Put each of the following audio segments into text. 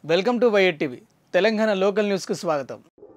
welcome to వైఎట్ TV Telangana local న్యూస్కు స్వాగతం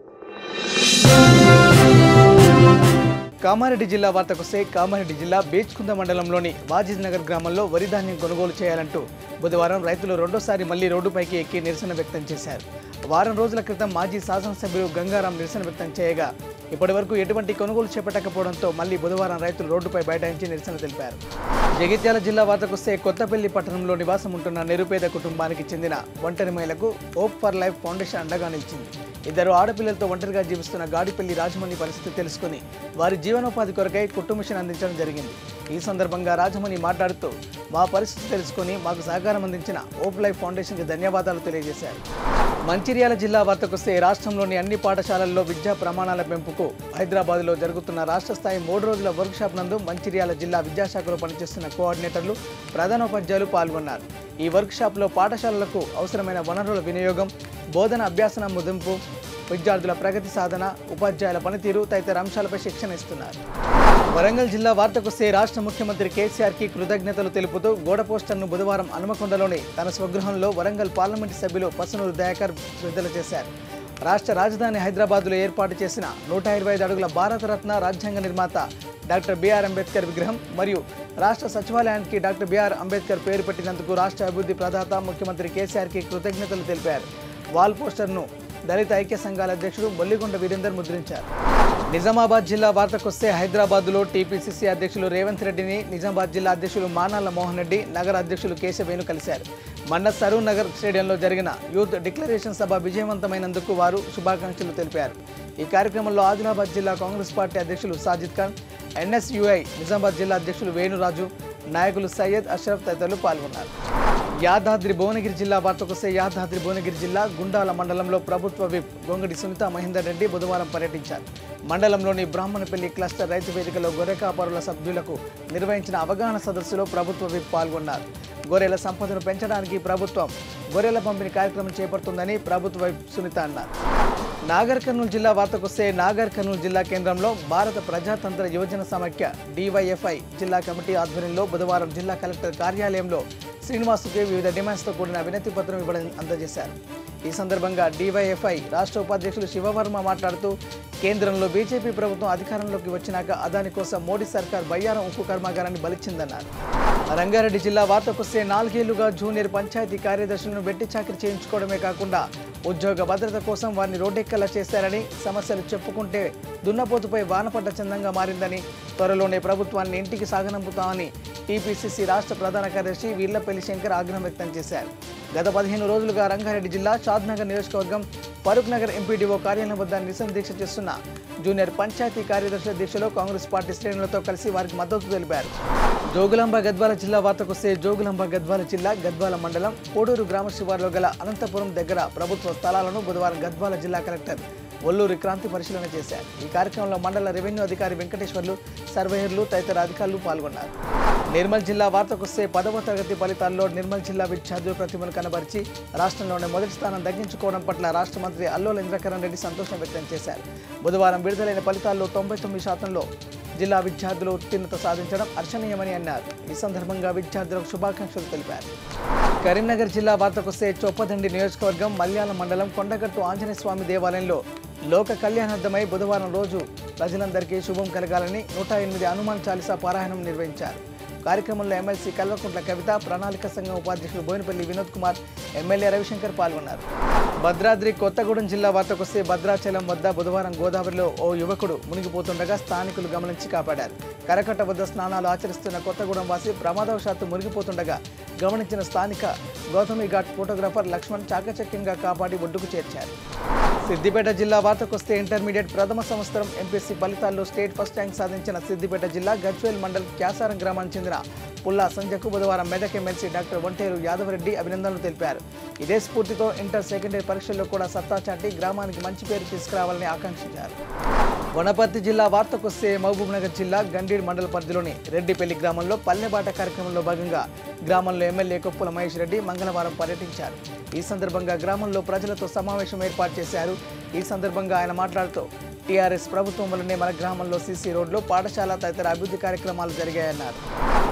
కామారెడ్డి జిల్లా వార్తకొస్తే కామారెడ్డి జిల్లా బేచ్కుంద మండలంలోని వాజిద్ నగర్ గ్రామంలో వరి ధాన్యం కొనుగోలు చేయాలంటూ బుధవారం రైతులు రెండోసారి మళ్లీ రోడ్డుపైకి ఎక్కి నిరసన వ్యక్తం చేశారు వారం రోజుల క్రితం మాజీ శాసనసభ్యులు గంగారాం నిరసన వ్యక్తం చేయగా ఇప్పటి వరకు ఎటువంటి కొనుగోలు చేపట్టకపోవడంతో మళ్లీ బుధవారం రైతులు రోడ్డుపై బైఠాయించి నిరసన తెలిపారు జగిత్యాల జిల్లా వార్తకొస్తే కొత్తపల్లి పట్టణంలో నివాసం ఉంటున్న నిరుపేద కుటుంబానికి చెందిన ఒంటరి మహిళకు హోప్ ఫర్ లైఫ్ ఫౌండేషన్ అండగా నిలిచింది ఇద్దరు ఆడపిల్లలతో ఒంటరిగా జీవిస్తున్న గాడిపల్లి రాజమణి పరిస్థితి తెలుసుకుని వారి జీవనోపాధి కొరకై కుటుంబిషన్ అందించడం జరిగింది ఈ సందర్భంగా రాజమణి మాట్లాడుతూ మా పరిస్థితి తెలుసుకుని మాకు సహకారం అందించిన హోప్ లైఫ్ ఫౌండేషన్కి ధన్యవాదాలు తెలియజేశారు మంచిర్యాల జిల్లా వార్తకొస్తే రాష్ట్రంలోని అన్ని పాఠశాలల్లో విద్యా ప్రమాణాల పెంపుకు హైదరాబాద్లో జరుగుతున్న రాష్ట్ర స్థాయి మూడు రోజుల వర్క్షాప్ నందు మంచిర్యాల జిల్లా విద్యాశాఖలో పనిచేస్తున్న కోఆర్డినేటర్లు ప్రధానోపాధ్యాయులు పాల్గొన్నారు ఈ వర్క్షాప్లో పాఠశాలలకు అవసరమైన వనరుల వినియోగం బోధన అభ్యాసన ముదింపు విద్యార్థుల ప్రగతి సాధన ఉపాధ్యాయుల పనితీరు తదితర అంశాలపై శిక్షణ ఇస్తున్నారు వరంగల్ జిల్లా వార్తకొస్తే రాష్ట్ర ముఖ్యమంత్రి కేసీఆర్ కి కృతజ్ఞతలు తెలుపుతూ గోడ పోస్టర్ను బుధవారం హనుమకొండలోని తన స్వగృహంలో వరంగల్ పార్లమెంటు సభ్యులు పసునూరు దయాకర్ విడుదల చేశారు రాష్ట్ర రాజధాని హైదరాబాద్లో ఏర్పాటు చేసిన నూట ఇరవై ఐదు అడుగుల భారతరత్న రాజ్యాంగ నిర్మాత డాక్టర్ బిఆర్ అంబేద్కర్ విగ్రహం మరియు రాష్ట్ర సచివాలయానికి డాక్టర్ బిఆర్ అంబేద్కర్ పేరు పెట్టినందుకు రాష్ట్ర అభివృద్ధి ప్రదాత ముఖ్యమంత్రి కేసీఆర్కి కృతజ్ఞతలు తెలిపారు వాల్ పోస్టర్ను దళిత ఐక్య సంఘాల అధ్యక్షుడు బొల్లిగొండ వీరేందర్ ముద్రించారు నిజామాబాద్ జిల్లా వార్తకొస్తే హైదరాబాద్లో టీపీసీసీ అధ్యక్షులు రేవంత్ రెడ్డిని నిజామాబాద్ జిల్లా అధ్యక్షులు మానాల మోహన్ రెడ్డి నగర అధ్యక్షులు కేశవేణు కలిశారు మండ సరూర్ నగర్ స్టేడియంలో జరిగిన యూత్ డిక్లరేషన్ సభ విజయవంతమైనందుకు వారు శుభాకాంక్షలు తెలిపారు ఈ కార్యక్రమంలో ఆదిలాబాద్ జిల్లా కాంగ్రెస్ పార్టీ అధ్యక్షులు సాజిద్ ఖాన్ ఎన్ఎస్యుఐ నిజామాబాద్ జిల్లా అధ్యక్షులు వేణురాజు నాయకులు సయ్యద్ అష్రఫ్ తదితరులు పాల్గొన్నారు యాదాద్రి భువనగిరి జిల్లా వార్తకొస్తే యాదాద్రి భువనగిరి జిల్లా గుండాల మండలంలో ప్రభుత్వ విప్ గొంగడి సునీత మహేందర్ రెడ్డి బుధవారం పర్యటించారు మండలంలోని బ్రాహ్మణపల్లి క్లస్టర్ రైతు వేదికలో గొర్రె కాపరుల సభ్యులకు నిర్వహించిన అవగాహన సదస్సులో ప్రభుత్వ విప్ పాల్గొన్నారు గొర్రెల సంపదను పెంచడానికి ప్రభుత్వం గొర్రెల పంపిణీ కార్యక్రమం చేపడుతుందని ప్రభుత్వ విప్ సునీత అన్నారు నాగర్ కర్నూలు జిల్లా వార్తకొస్తే నాగర్ కర్నూలు జిల్లా కేంద్రంలో భారత ప్రజాతంత్ర యువజన సమాఖ్య డివైఎఫ్ఐ జిల్లా కమిటీ ఆధ్వర్యంలో బుధవారం జిల్లా కలెక్టర్ కార్యాలయంలో శ్రీనివాసుకి వివిధ డిమాండ్స్తో కూడిన వినతి పత్రం ఇవ్వడం అందజేశారు ఈ సందర్భంగా డివైఎఫ్ఐ రాష్ట్ర ఉపాధ్యక్షులు శివవర్మ మాట్లాడుతూ కేంద్రంలో బీజేపీ ప్రభుత్వం అధికారంలోకి వచ్చినాక అదాని కోసం మోడీ సర్కార్ బయ్యారం ఉక్కు కర్మాగారాన్ని బలిచ్చిందన్నారు రంగారెడ్డి జిల్లా వార్తకొస్తే నాలుగేళ్లుగా జూనియర్ పంచాయతీ కార్యదర్శులను వెట్టి చాకరీ చేయించుకోవడమే కాకుండా ఉద్యోగ భద్రత కోసం వారిని రోడ్డెక్కలా చేశారని సమస్యలు చెప్పుకుంటే దున్నపోతుపై వానపడ్డ చందంగా మారిందని త్వరలోనే ప్రభుత్వాన్ని ఇంటికి సాగనంపుతామని టీపీసీసీ రాష్ట్ర ప్రధాన కార్యదర్శి వీర్లపల్లి శంకర్ ఆగ్రహం వ్యక్తం చేశారు గత పదిహేను రోజులుగా రంగారెడ్డి జిల్లా షాద్నగర్ నియోజకవర్గం ఫరూక్ నగర్ ఎంపీడీఓ కార్యాలయం వద్ద నిరసన దీక్ష చేస్తున్న జూనియర్ పంచాయతీ కార్యదర్శుల దీక్షలో కాంగ్రెస్ పార్టీ శ్రేణులతో కలిసి వారికి మద్దతు తెలిపారు జోగులాంబ గద్వాల జిల్లా వార్తకొస్తే జోగులాంబ గద్వాల జిల్లా గద్వాల మండలం కోడూరు గ్రామ శివారులో గల అనంతపురం దగ్గర ప్రభుత్వ స్థలాలను బుధవారం గద్వాల జిల్లా కలెక్టర్ ఒల్లూరి క్రాంతి పరిశీలన చేశారు ఈ కార్యక్రమంలో మండల రెవెన్యూ అధికారి వెంకటేశ్వర్లు సర్వేయర్లు తదితర అధికారులు పాల్గొన్నారు నిర్మల్ జిల్లా వార్తకొస్తే పదవ తరగతి ఫలితాల్లో నిర్మల్ జిల్లా విద్యార్థుల ప్రతిభను కనబరిచి రాష్ట్రంలోనే మొదటి స్థానం దక్కించుకోవడం పట్ల రాష్ట్ర మంత్రి అల్లోల ఇంద్రకరణ్ రెడ్డి సంతోషం వ్యక్తం చేశారు బుధవారం విడుదలైన ఫలితాల్లో తొంభై తొమ్మిది శాతంలో జిల్లా విద్యార్థులు ఉత్తీర్ణత సాధించడం హర్షణీయమని అన్నారు ఈ సందర్భంగా విద్యార్థులకు శుభాకాంక్షలు తెలిపారు కరీంనగర్ జిల్లా వార్తకొస్తే చొప్పదండి నియోజకవర్గం మల్యాల మండలం కొండగట్టు ఆంజనేయ స్వామి దేవాలయంలో లోక కళ్యాణార్థమై బుధవారం రోజు ప్రజలందరికీ శుభం కలగాలని నూట ఎనిమిది హనుమాన్ చాలీసా పారాయణం నిర్వహించారు కార్యక్రమంలో ఎమ్మెల్సీ కల్వకుంట్ల కవిత ప్రణాళిక సంఘం ఉపాధ్యక్షులు బోయినపల్లి వినోద్ కుమార్ ఎమ్మెల్యే రవిశంకర్ పాల్గొన్నారు భద్రాద్రి కొత్తగూడెం జిల్లా వార్తకొస్తే భద్రాచలం వద్ద బుధవారం గోదావరిలో ఓ యువకుడు మునిగిపోతుండగా స్థానికులు గమనించి కాపాడారు కరకట్ట వద్ద స్నానాలు ఆచరిస్తున్న కొత్తగూడెం వాసి ప్రమాదవశాత్తు మునిగిపోతుండగా గమనించిన స్థానిక గౌతమి ఘాట్ ఫోటోగ్రాఫర్ లక్ష్మణ్ చాకచక్యంగా కాపాడి ఒడ్డుకు చేర్చారు సిద్దిపేట జిల్లా వార్తకొస్తే ఇంటర్మీడియట్ ప్రథమ సంవత్సరం ఎంపీసీ ఫలితాల్లో స్టేట్ ఫస్ట్ ర్యాంక్ సాధించిన సిద్దిపేట జిల్లా గజ్వేల్ మండల్ క్యాసారం గ్రామానికి చెందిన పుల్లా సంజయ్కు బుధవారం మెదక్ ఎమ్మెల్సీ డాక్టర్ వంటేరు యాదవరెడ్డి అభినందనలు తెలిపారు ఇదే స్ఫూర్తితో ఇంటర్ సెకండరీ పరీక్షల్లో కూడా సత్తా చాటి గ్రామానికి మంచి పేరు తీసుకురావాలని ఆకాంక్షించారు వనపర్తి జిల్లా వార్తకొస్తే మహబూబ్ నగర్ జిల్లా గండీడ్ మండల పరిధిలోని రెడ్డిపల్లి గ్రామంలో పల్లెబాట కార్యక్రమంలో భాగంగా గ్రామంలో ఎమ్మెల్యే కొప్పుల మహేష్ రెడ్డి మంగళవారం పర్యటించారు ఈ సందర్భంగా గ్రామంలో ప్రజలతో సమావేశం ఏర్పాటు చేశారు ఈ సందర్భంగా ఆయన మాట్లాడుతూ టీఆర్ఎస్ ప్రభుత్వం వల్లనే మన గ్రామంలో సీసీ రోడ్లు పాఠశాల తదితర అభివృద్ధి కార్యక్రమాలు జరిగాయన్నారు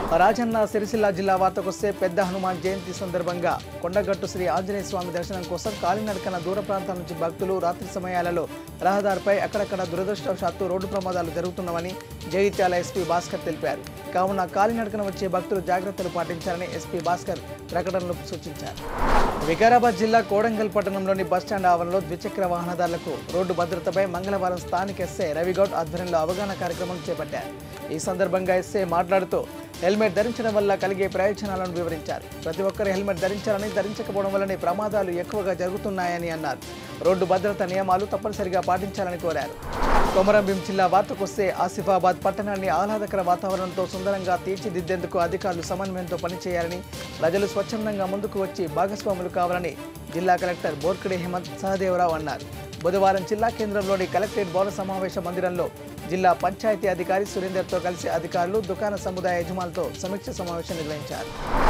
రాజన్న సిరిసిల్ల జిల్లా వార్తకొస్తే పెద్ద హనుమాన్ జయంతి సందర్భంగా కొండగట్టు శ్రీ ఆంజనేయ స్వామి దర్శనం కోసం కాలినడకన దూర ప్రాంతాల నుంచి భక్తులు రాత్రి సమయాలలో రహదారిపై అక్కడక్కడ దురదృష్టవశాత్తు రోడ్డు ప్రమాదాలు జరుగుతున్నామని జగిత్యాల ఎస్పీ భాస్కర్ తెలిపారు కావున కాలినడకన వచ్చే భక్తులు జాగ్రత్తలు పాటించాలని ఎస్పీ భాస్కర్ ప్రకటనలో సూచించారు వికారాబాద్ జిల్లా కోడంగల్ పట్టణంలోని బస్టాండ్ ఆవరణలో ద్విచక్ర వాహనదారులకు రోడ్డు భద్రతపై మంగళవారం స్థానిక ఎస్ఐ రవిగౌడ్ ఆధ్వర్యంలో అవగాహన కార్యక్రమం చేపట్టారు ఈ సందర్భంగా ఎస్ఐ మాట్లాడుతూ హెల్మెట్ ధరించడం వల్ల కలిగే ప్రయోజనాలను వివరించారు ప్రతి ఒక్కరు హెల్మెట్ ధరించాలని ధరించకపోవడం వల్లనే ప్రమాదాలు ఎక్కువగా జరుగుతున్నాయని అన్నారు రోడ్డు భద్రత నియమాలు తప్పనిసరిగా పాటించాలని కోరారు కొమరంభీం జిల్లా వార్తకొస్తే ఆసిఫాబాద్ పట్టణాన్ని ఆహ్లాదకర వాతావరణంతో సుందరంగా తీర్చిదిద్దేందుకు అధికారులు సమన్వయంతో పనిచేయాలని ప్రజలు స్వచ్ఛందంగా ముందుకు వచ్చి భాగస్వాములు కావాలని జిల్లా కలెక్టర్ బోర్కడి హేమంత్ సహదేవరావు అన్నారు బుధవారం జిల్లా కేంద్రంలోని కలెక్టరేట్ భవన సమావేశ మందిరంలో జిల్లా పంచాయతీ అధికారి సురేందర్తో కలిసి అధికారులు దుకాణ సముదాయ యజమానులతో సమీక్ష సమావేశం నిర్వహించారు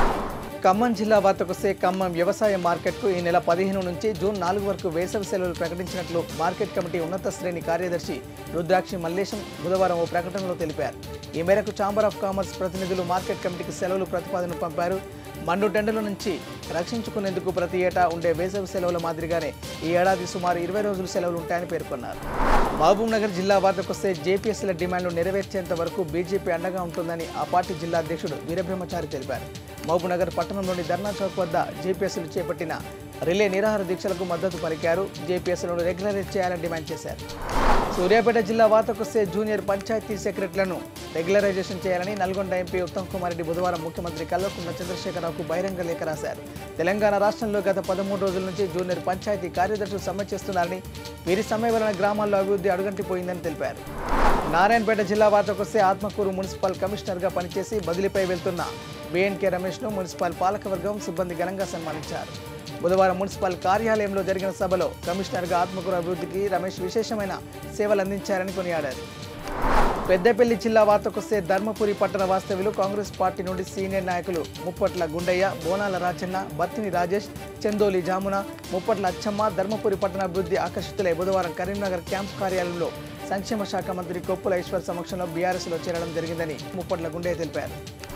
ఖమ్మం జిల్లా వార్తకొస్తే ఖమ్మం వ్యవసాయ మార్కెట్కు ఈ నెల పదిహేను నుంచి జూన్ నాలుగు వరకు వేసవి సెలవులు ప్రకటించినట్లు మార్కెట్ కమిటీ ఉన్నత శ్రేణి కార్యదర్శి రుద్రాక్షి మల్లేశం బుధవారం ఓ ప్రకటనలో తెలిపారు ఈ మేరకు ఛాంబర్ ఆఫ్ కామర్స్ ప్రతినిధులు మార్కెట్ కమిటీకి సెలవులు ప్రతిపాదన పంపారు మండు టెండల నుంచి రక్షించుకునేందుకు ప్రతి ఏటా ఉండే వేసవి సెలవుల మాదిరిగానే ఈ ఏడాది సుమారు ఇరవై రోజులు సెలవులు ఉంటాయని పేర్కొన్నారు మహబూబ్ నగర్ జిల్లా వార్తకొస్తే జేపీఎస్ల డిమాండ్లు నెరవేర్చేంత వరకు బీజేపీ అండగా ఉంటుందని ఆ పార్టీ జిల్లా అధ్యక్షుడు వీరబ్రహ్మచారి తెలిపారు మహబూబ్ నగర్ పట్టణంలోని ధర్నా చౌక్ వద్ద జేపీఎస్లు చేపట్టిన రిలే నిరాహార దీక్షలకు మద్దతు పలికారు జేపీఎస్లను రెగ్యులరైజ్ చేయాలని డిమాండ్ చేశారు సూర్యాపేట జిల్లా వార్తకొస్తే జూనియర్ పంచాయతీ సెక్రటరీలను రెగ్యులరైజేషన్ చేయాలని నల్గొండ ఎంపీ ఉత్తమ్ కుమార్ రెడ్డి బుధవారం ముఖ్యమంత్రి కల్వకుంట్ల చంద్రశేఖరరావుకు బహిరంగ లేఖ రాశారు తెలంగాణ రాష్ట్రంలో గత పదమూడు రోజుల నుంచి జూనియర్ పంచాయతీ కార్యదర్శులు సమ్మె చేస్తున్నారని వీరి సమ్మె వలన గ్రామాల్లో అభివృద్ధి అడుగంటిపోయిందని తెలిపారు నారాయణపేట జిల్లా వార్తకొస్తే ఆత్మకూరు మున్సిపల్ కమిషనర్గా పనిచేసి బదిలీపై వెళ్తున్న బిఎన్కే రమేష్ను మున్సిపల్ పాలకవర్గం సిబ్బంది ఘనంగా సన్మానించారు బుధవారం మున్సిపల్ కార్యాలయంలో జరిగిన సభలో కమిషనర్గా ఆత్మకూరు అభివృద్ధికి రమేష్ విశేషమైన సేవలు అందించారని కొనియాడారు పెద్దపల్లి జిల్లా వార్తకొస్తే ధర్మపురి పట్టణ వాస్తవ్యులు కాంగ్రెస్ పార్టీ నుండి సీనియర్ నాయకులు ముప్పట్ల గుండయ్య బోనాల రాజన్న బత్తిని రాజేష్ చందోలి జామున ముప్పట్ల అచ్చమ్మ ధర్మపురి పట్టణ అభివృద్ధి ఆకర్షితులై బుధవారం కరీంనగర్ క్యాంప్ కార్యాలయంలో సంక్షేమ శాఖ మంత్రి కొప్పుల ఈశ్వర్ సమక్షంలో బీఆర్ఎస్లో చేరడం జరిగిందని ముప్పట్ల గుండయ్య తెలిపారు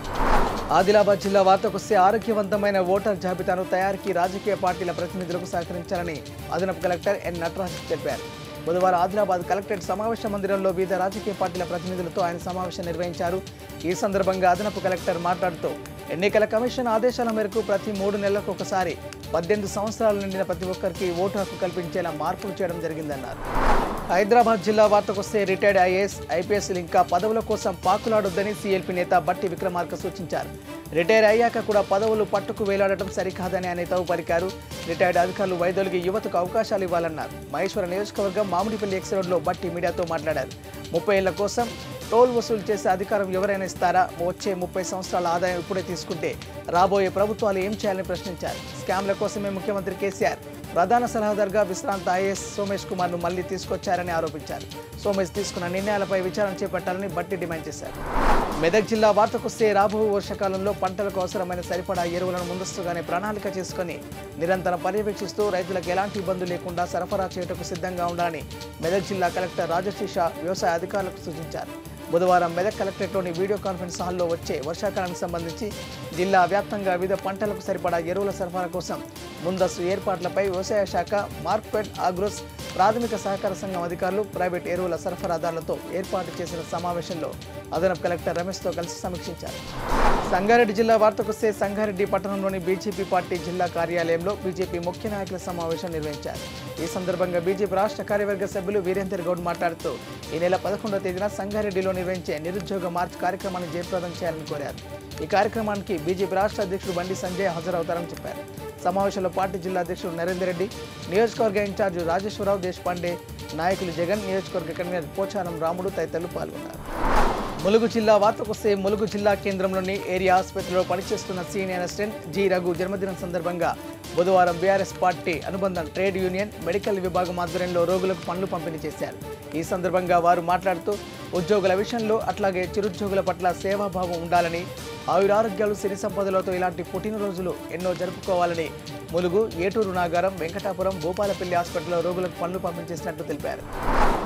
ఆదిలాబాద్ జిల్లా వార్తకొస్తే ఆరోగ్యవంతమైన ఓటర్ జాబితాను తయారీకి రాజకీయ పార్టీల ప్రతినిధులకు సహకరించాలని అదనపు కలెక్టర్ ఎన్ నటరాజ్ తెలిపారు బుధవారం ఆదిలాబాద్ కలెక్టరేట్ సమావేశ మందిరంలో వివిధ రాజకీయ పార్టీల ప్రతినిధులతో ఆయన సమావేశం నిర్వహించారు ఈ సందర్భంగా అదనపు కలెక్టర్ మాట్లాడుతూ ఎన్నికల కమిషన్ ఆదేశాల మేరకు ప్రతి మూడు నెలలకు ఒకసారి పద్దెనిమిది సంవత్సరాలు నిండిన ప్రతి ఒక్కరికి ఓటు హక్కు కల్పించేలా మార్పులు చేయడం జరిగిందన్నారు హైదరాబాద్ జిల్లా వార్తకొస్తే రిటైర్డ్ ఐఏఎస్ ఐపీఎస్లు ఇంకా పదవుల కోసం పాకులాడొద్దని సీఎల్పీ నేత బట్టి విక్రమార్క సూచించారు రిటైర్ అయ్యాక కూడా పదవులు పట్టుకు వేలాడటం సరికాదని ఆయన తావు పలికారు రిటైర్డ్ అధికారులు వైదొలిగి యువతకు అవకాశాలు ఇవ్వాలన్నారు మహేశ్వర నియోజకవర్గం మామిడిపల్లి ఎక్స్ రోడ్లో బట్టి మీడియాతో మాట్లాడారు ముప్పై ఏళ్ల కోసం టోల్ వసూలు చేసే అధికారం ఎవరైనా ఇస్తారా వచ్చే ముప్పై సంవత్సరాల ఆదాయం ఇప్పుడే తీసుకుంటే రాబోయే ప్రభుత్వాలు ఏం చేయాలని ప్రశ్నించారు స్కామ్ల కోసమే ముఖ్యమంత్రి కేసీఆర్ ప్రధాన సలహాదారుగా విశ్రాంత ఐఏఎస్ సోమేష్ కుమార్ను మళ్లీ తీసుకొచ్చారని ఆరోపించారు సోమేష్ తీసుకున్న నిర్ణయాలపై విచారణ చేపట్టాలని బట్టి డిమాండ్ చేశారు మెదక్ జిల్లా వార్తకొస్తే రాబో వర్షాకాలంలో పంటలకు అవసరమైన సరిపడా ఎరువులను ముందస్తుగానే ప్రణాళిక చేసుకుని నిరంతరం పర్యవేక్షిస్తూ రైతులకు ఎలాంటి ఇబ్బందులు లేకుండా సరఫరా చేయటకు సిద్ధంగా ఉండాలని మెదక్ జిల్లా కలెక్టర్ రాజశేష వ్యవసాయ అధికారులకు సూచించారు బుధవారం మెదక్ కలెక్టరేట్లోని వీడియో కాన్ఫరెన్స్ హాల్లో వచ్చే వర్షాకాలానికి సంబంధించి జిల్లా వ్యాప్తంగా వివిధ పంటలకు సరిపడా ఎరువుల సరఫరా కోసం ముందస్తు ఏర్పాట్లపై వ్యవసాయ శాఖ మార్క్ఫెడ్ ఆగ్రోస్ ప్రాథమిక సహకార సంఘం అధికారులు ప్రైవేట్ ఎరువుల సరఫరాదారులతో ఏర్పాటు చేసిన సమావేశంలో అదనపు కలెక్టర్ రమేష్తో కలిసి సమీక్షించారు సంగారెడ్డి జిల్లా వార్తకొస్తే సంగారెడ్డి పట్టణంలోని బీజేపీ పార్టీ జిల్లా కార్యాలయంలో బీజేపీ ముఖ్య నాయకుల సమావేశం నిర్వహించారు ఈ సందర్భంగా బీజేపీ రాష్ట్ర కార్యవర్గ సభ్యులు వీరేందర్ గౌడ్ మాట్లాడుతూ ఈ నెల పదకొండవ తేదీన సంగారెడ్డిలో నిర్వహించే నిరుద్యోగ మార్చ్ కార్యక్రమాన్ని జయప్రదం చేయాలని కోరారు ఈ కార్యక్రమానికి బీజేపీ రాష్ట్ర అధ్యక్షుడు బండి సంజయ్ హాజరవుతారని చెప్పారు సమావేశంలో పార్టీ జిల్లా అధ్యక్షుడు నరేందర్ రెడ్డి నియోజకవర్గ ఇన్ఛార్జి రాజేశ్వరరావు దేశపాండే నాయకులు జగన్ నియోజకవర్గ కన్వీనర్ పోచారం రాముడు తదితరులు పాల్గొన్నారు ములుగు జిల్లా వార్తకొస్తే ములుగు జిల్లా కేంద్రంలోని ఏరియా ఆసుపత్రిలో పనిచేస్తున్న సీనియర్ అసిస్టెంట్ జి రఘు జన్మదినం సందర్భంగా బుధవారం బీఆర్ఎస్ పార్టీ అనుబంధం ట్రేడ్ యూనియన్ మెడికల్ విభాగం ఆధ్వర్యంలో రోగులకు పనులు పంపిణీ చేశారు ఈ సందర్భంగా వారు మాట్లాడుతూ ఉద్యోగుల విషయంలో అట్లాగే చిరుద్యోగుల పట్ల సేవాభావం ఉండాలని ఆయురారోగ్యాలు సిరి సంపదలతో ఇలాంటి పుట్టినరోజులు ఎన్నో జరుపుకోవాలని ములుగు ఏటూరు నాగారం వెంకటాపురం భూపాలపల్లి హాస్పిటల్లో రోగులకు పనులు పంపించేసినట్లు తెలిపారు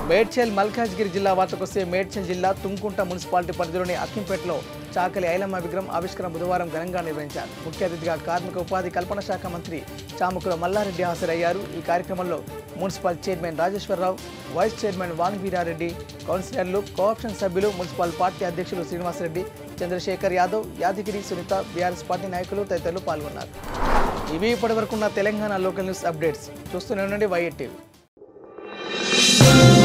మేడ్చల్ మల్కాజ్గిరి జిల్లా వార్తకొస్తే మేడ్చల్ జిల్లా తుంకుంట మున్సిపాలిటీ పరిధిలోని అక్కింపేటలో చాకలి ఐలమ్మ విగ్రహం ఆవిష్కరణ బుధవారం ఘనంగా నిర్వహించారు ముఖ్య అతిథిగా కార్మిక ఉపాధి కల్పన శాఖ మంత్రి చామకుల మల్లారెడ్డి హాజరయ్యారు ఈ కార్యక్రమంలో municipal chairman Rajeshwararao vice chairman Vanivirareddy కౌన్సిలర్లు కోఆప్షన్ సభ్యులు మున్సిపల్ పార్టీ అధ్యక్షులు శ్రీనివాసరెడ్డి చంద్రశేఖర్ యాదవ్ యాదగిరి సునీత బీఆర్ఎస్ పార్టీ నాయకులు తదితరులు పాల్గొన్నారు ఇవి ఇప్పటివరకున్న తెలంగాణ లోకల్ న్యూస్ అప్డేట్స్ చూస్తూనే ఉండండి వైఎట్ టీవీ